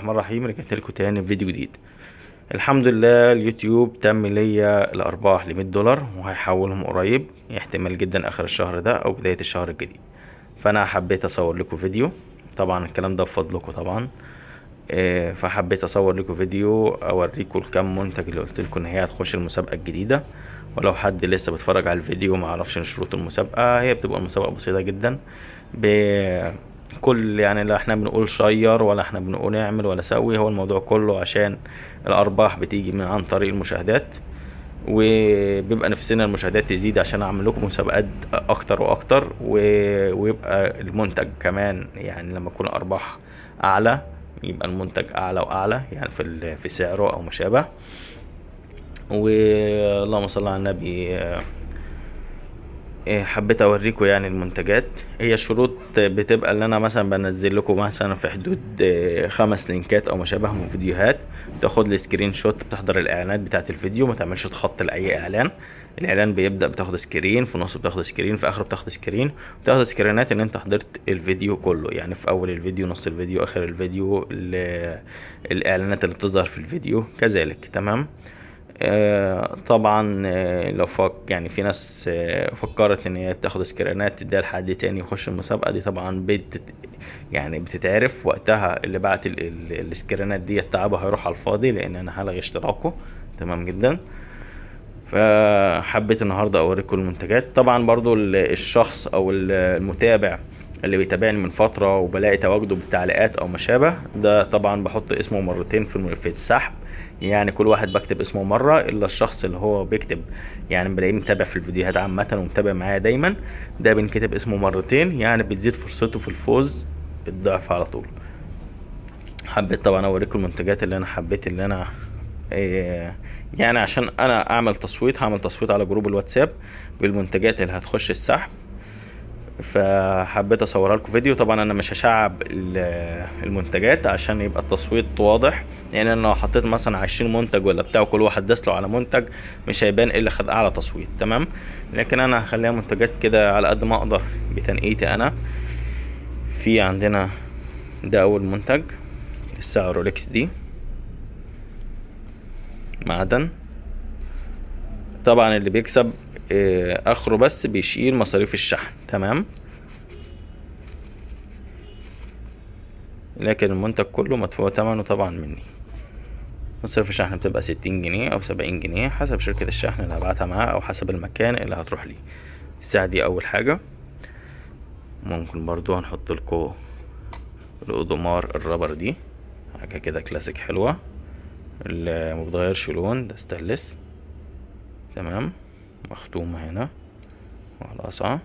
الرحمن الرحيم رجعت لكم تاني في فيديو جديد الحمد لله اليوتيوب تم ليا الارباح ل 100 دولار وهيحولهم قريب احتمال جدا اخر الشهر ده او بدايه الشهر الجديد فانا حبيت اصور لكم فيديو طبعا الكلام ده بفضلكم طبعا آه، فحبيت اصور لكم فيديو اوريكم الكام منتج اللي قلت لكم ان هي هتخش المسابقه الجديده ولو حد لسه بيتفرج على الفيديو ما عرفش إن شروط المسابقه هي بتبقى المسابقه بسيطه جدا بكل يعني لا احنا بنقول شير ولا احنا بنقول اعمل ولا سوي هو الموضوع كله عشان الارباح بتيجي من عن طريق المشاهدات وبيبقى نفسنا المشاهدات تزيد عشان اعمل لكم مسابقات اكتر واكتر و- ويبقى المنتج كمان يعني لما يكون الارباح اعلى يبقى المنتج اعلى واعلى يعني في ال- في سعره او ما شابه واللهم صل على النبي آه، إيه، حبيت اوريكم يعني المنتجات هي الشروط بتبقى اللي انا مثلا بنزل لكم مثلا في حدود آه، خمس لينكات او ما شابه من فيديوهات تاخد لي سكرين شوت بتحضر الاعلانات بتاعت الفيديو ما تعملش تخط لاي اعلان الاعلان بيبدا بتاخد سكرين في نصه بتاخد سكرين في اخره بتاخد سكرين بتاخد سكرينات ان انت حضرت الفيديو كله يعني في اول الفيديو نص الفيديو اخر الفيديو ال- الاعلانات اللي بتظهر في الفيديو كذلك تمام آه، طبعا آه، لو فك يعني في ناس آه، فكرت ان هي بتاخد سكرينات تديها لحد تاني يخش المسابقه دي طبعا بت يعني بتتعرف وقتها اللي بعت ال- ال- السكرينات دي تعبه هيروح على الفاضي لان انا هلغي اشتراكه تمام جدا فحبيت النهارده اوريكم المنتجات طبعا برضو ال- الشخص او ال- المتابع اللي بيتابعني من فتره وبلاقي تواجده بالتعليقات او ما شابه ده طبعا بحط اسمه مرتين في الم- في السحب يعني كل واحد بكتب اسمه مره الا الشخص اللي هو بيكتب يعني بلاقيه متابع في الفيديوهات عامه ومتابع معايا دايما ده بنكتب اسمه مرتين يعني بتزيد فرصته في الفوز الضعف على طول حبيت طبعا اوريكم المنتجات اللي انا حبيت اللي انا إيه، يعني عشان انا اعمل تصويت هعمل تصويت على جروب الواتساب بالمنتجات اللي هتخش السحب فحبيت اصورها لكم فيديو طبعا انا مش هشعب ال- المنتجات عشان يبقى التصويت واضح يعني انا لو حطيت مثلا 20 منتج ولا بتاع كل واحد داس له على منتج مش هيبان ايه اللي خد اعلى تصويت تمام لكن انا هخليها منتجات كده على قد ما اقدر بتنقيتي انا في عندنا ده اول منتج الساعة رولكس دي معدن طبعا اللي بيكسب آه، اخره بس بيشيل مصاريف الشحن تمام لكن المنتج كله مدفوع ثمنه طبعا مني مصاريف الشحن بتبقى ستين جنيه او سبعين جنيه حسب شركة الشحن اللي هبعتها معاه او حسب المكان اللي هتروح ليه الساعة دي اول حاجة ممكن برضو هنحط لكم القضمار الرابر دي حاجة كده كلاسيك حلوة اللي مبتغيرش لون ده ستانلس تمام مختومة هنا وعلى القصعة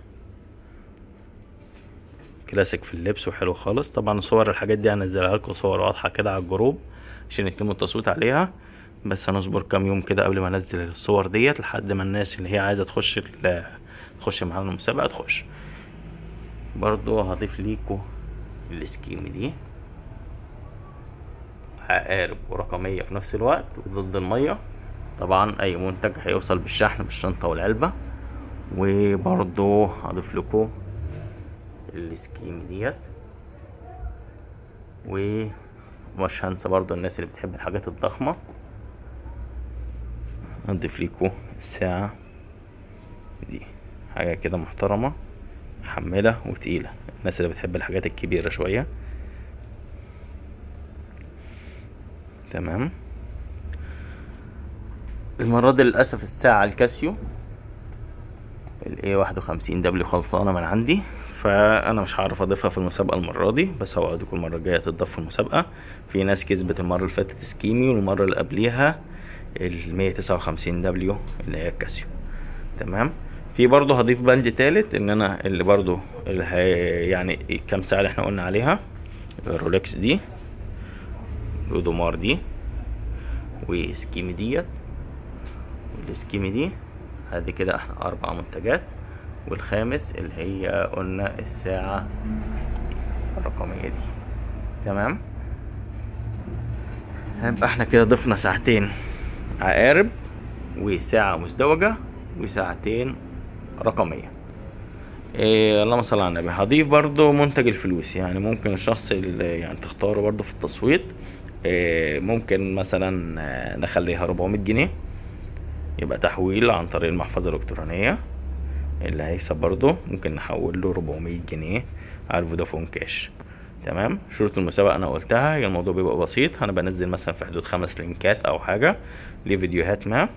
كلاسيك في اللبس وحلو خالص طبعا صور الحاجات دي هنزلها لكم صور واضحة كده على الجروب عشان يتم التصويت عليها بس هنصبر كام يوم كده قبل ما انزل الصور ديت لحد ما الناس اللي هي عايزة تخش ال- تخش معانا المسابقة تخش برضو هضيف ليكو السكيم دي عقارب ورقمية في نفس الوقت وضد المية طبعا اي منتج هيوصل بالشحن بالشنطة والعلبة وبرضو هضيف لكم السكيم ديت ومش هنسى برضو الناس اللي بتحب الحاجات الضخمة هضيف لكم الساعة دي حاجة كده محترمة محملة وتقيلة الناس اللي بتحب الحاجات الكبيرة شوية تمام المرة دي للأسف الساعة الكاسيو ال A51 دبليو خلصانة من عندي فأنا مش هعرف أضيفها في المسابقة المرة دي بس هوعدكم المرة الجاية تضاف في المسابقة في ناس كسبت المرة اللي فاتت سكيمي والمرة اللي قبليها ال 159 دبليو اللي هي الكاسيو تمام في برضه هضيف بند تالت ان انا اللي برضه اللي هي يعني كام ساعة اللي احنا قلنا عليها الرولكس دي الأودومار دي وسكيمي ديت والسكيمي دي ادي كده احنا اربع منتجات والخامس اللي هي قلنا الساعة الرقمية دي تمام هيبقى احنا كده ضفنا ساعتين عقارب وساعة مزدوجة وساعتين رقمية إيه اللهم صل على النبي هضيف برضو منتج الفلوس يعني ممكن الشخص اللي يعني تختاره برضو في التصويت آه، ممكن مثلا آه، نخليها 400 جنيه يبقى تحويل عن طريق المحفظة الإلكترونية اللي هيكسب برضه ممكن نحول له 400 جنيه على الفودافون كاش تمام شروط المسابقة أنا قلتها هي الموضوع بيبقى بسيط أنا بنزل مثلا في حدود خمس لينكات أو حاجة لفيديوهات ما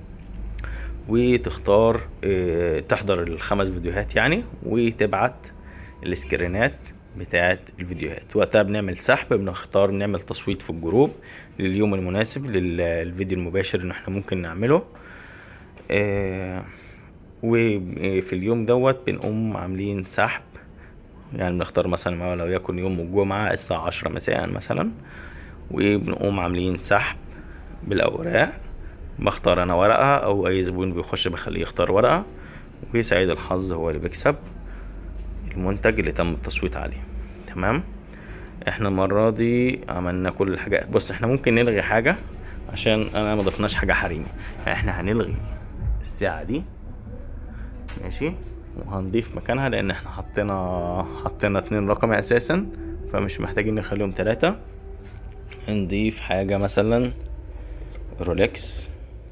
وتختار آه، تحضر الخمس فيديوهات يعني وتبعت السكرينات بتاعت الفيديوهات وقتها بنعمل سحب بنختار نعمل تصويت في الجروب لليوم المناسب للفيديو المباشر اللي احنا ممكن نعمله آه، وفي اليوم دوت بنقوم عاملين سحب يعني بنختار مثلا ما لو يكن يوم الجمعة الساعة عشرة مساء مثلا وبنقوم عاملين سحب بالأوراق بختار أنا ورقة أو أي زبون بيخش بخليه يختار ورقة وسعيد الحظ هو اللي بيكسب المنتج اللي تم التصويت عليه تمام احنا المرة دي عملنا كل الحاجات بص احنا ممكن نلغي حاجة عشان انا ما ضفناش حاجة حريمي احنا هنلغي الساعة دي ماشي وهنضيف مكانها لان احنا حطينا حطينا اتنين رقم اساسا فمش محتاجين نخليهم تلاتة نضيف حاجة مثلا رولكس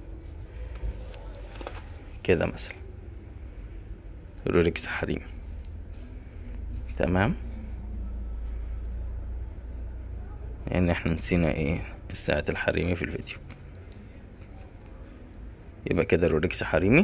كده مثلا رولكس حريمي تمام لان احنا نسينا ايه الساعة الحريمي في الفيديو يبقى كده رولكس حريمي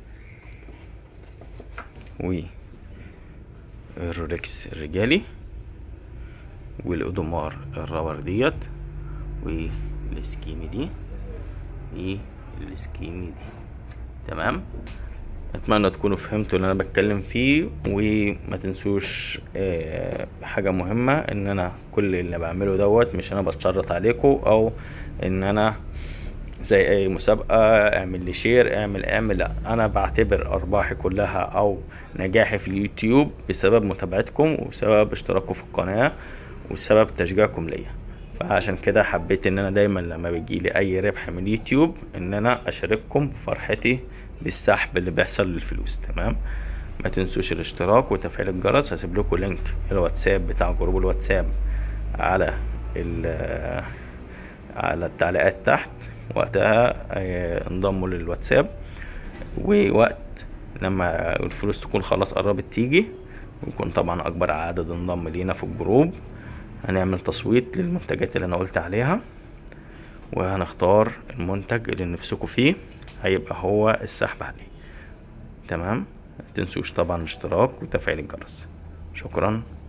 و الرولكس الرجالي والاودومار الراور ديت والسكيمي دي والسكيمي دي تمام اتمنى تكونوا فهمتوا اللي انا بتكلم فيه وما تنسوش آه، حاجه مهمه ان انا كل اللي بعمله دوت مش انا بتشرط عليكم او ان انا زي اي مسابقه اعمل لي شير اعمل اعمل لا انا بعتبر ارباحي كلها او نجاحي في اليوتيوب بسبب متابعتكم وبسبب اشتراككم في القناه وسبب تشجيعكم ليا فعشان كده حبيت ان انا دايما لما بيجيلي اي ربح من اليوتيوب ان انا اشارككم فرحتي بالسحب اللي بيحصل للفلوس تمام ما تنسوش الاشتراك وتفعيل الجرس هسيب لكم لينك الواتساب بتاع جروب الواتساب على ال- على التعليقات تحت وقتها آه، انضموا للواتساب ووقت لما الفلوس تكون خلاص قربت تيجي ويكون طبعا اكبر عدد انضم لينا في الجروب هنعمل تصويت للمنتجات اللي انا قلت عليها وهنختار المنتج اللي نفسكوا فيه هيبقى هو السحب عليه تمام متنسوش طبعا الاشتراك وتفعيل الجرس شكرا